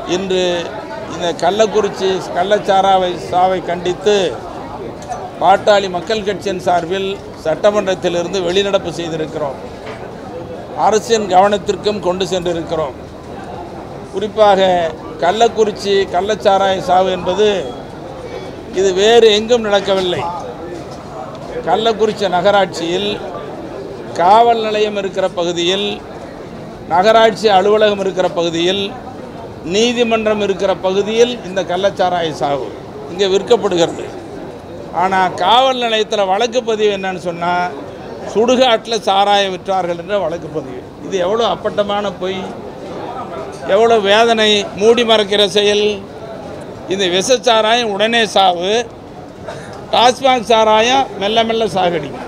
இன்று இந்த கள்ளக்குறிச்சி கள்ளச்சாராவை சாவை கண்டித்து பாட்டாளி மக்கள் கட்சியின் சார்பில் சட்டமன்றத்திலிருந்து வெளிநடப்பு செய்திருக்கிறோம் அரசின் கவனத்திற்கும் கொண்டு சென்றிருக்கிறோம் குறிப்பாக கள்ளக்குறிச்சி கள்ளச்சாராய சாவு என்பது இது வேறு எங்கும் நடக்கவில்லை கள்ளக்குறிச்சி நகராட்சியில் காவல் நிலையம் இருக்கிற பகுதியில் நகராட்சி அலுவலகம் இருக்கிற பகுதியில் நீதிமன்றம் இருக்கிற பகுதியில் இந்த கள்ளச்சாராய சாவு இங்கே விற்கப்படுகிறது ஆனால் காவல் நிலையத்தில் வழக்கு பதிவு என்னன்னு சொன்னால் சுடுகாட்டில் சாராயம் விற்றார்கள் என்ற வழக்கு பதிவு இது எவ்வளோ அப்பட்டமான பொய் எவ்வளோ வேதனை மூடி மறைக்கிற செயல் இந்த விஷச்சாராயம் உடனே சாவு டாஸ்மாக் சாராயம் மெல்ல மெல்ல சாகடிக்கும்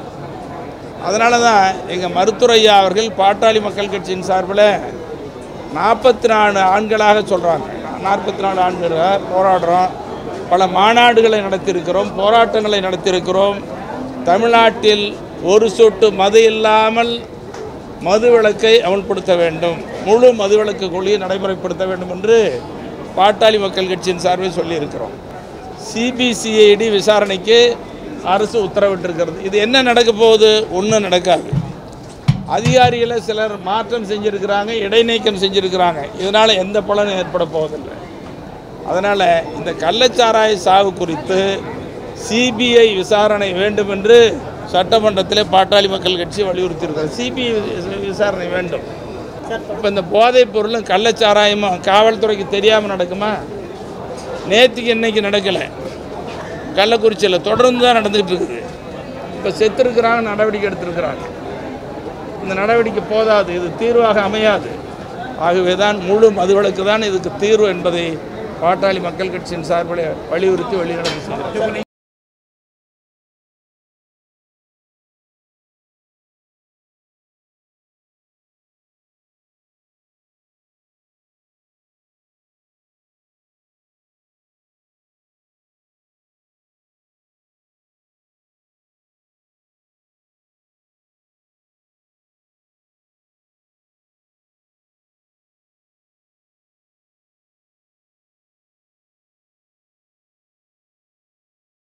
அதனால தான் எங்கள் மருத்துவரையா அவர்கள் பாட்டாளி மக்கள் கட்சியின் சார்பில் நாற்பத்தி நாலு ஆண்களாக சொல்கிறாங்க நாற்பத்தி நாலு ஆண்களாக போராடுறோம் பல மாநாடுகளை நடத்தியிருக்கிறோம் போராட்டங்களை நடத்தியிருக்கிறோம் தமிழ்நாட்டில் ஒரு சொட்டு மது இல்லாமல் மது விலக்கை அமல்படுத்த வேண்டும் முழு மது விலக்கு கொள்கையை நடைமுறைப்படுத்த வேண்டும் என்று பாட்டாளி மக்கள் கட்சியின் சார்பில் சொல்லியிருக்கிறோம் சிபிசிஐடி விசாரணைக்கு அரசு உத்தரவிட்டிருக்கிறது இது என்ன நடக்க போகுது ஒன்றும் நடக்காது அதிகாரிகளை சிலர் மாற்றம் செஞ்சுருக்கிறாங்க இடைநீக்கம் செஞ்சுருக்கிறாங்க இதனால் எந்த பலனும் ஏற்பட போவதில்லை அதனால் இந்த கள்ளச்சாராய சாவு குறித்து சிபிஐ விசாரணை வேண்டும் என்று சட்டமன்றத்தில் பாட்டாளி மக்கள் கட்சி வலியுறுத்தியிருக்கிறது சிபிஐ விசாரணை வேண்டும் இப்போ இந்த போதைப் பொருளும் கள்ளச்சாராயமும் காவல்துறைக்கு தெரியாமல் நடக்குமா நேற்றுக்கு இன்னைக்கு நடக்கலை கள்ளக்குறிச்சியில் தொடர்ந்து தான் நடந்துகிட்டு இருக்குது இப்போ செத்துருக்கிறாங்க நடவடிக்கை எடுத்திருக்கிறாங்க இந்த நடவடிக்கை போதாது இது தீர்வாக அமையாது ஆகவே தான் முழு மதுவிலக்கு தான் இதுக்கு தீர்வு என்பதை பாட்டாளி மக்கள் கட்சியின் சார்பில் வலியுறுத்தி வெளிநடப்பு செய்கிறோம்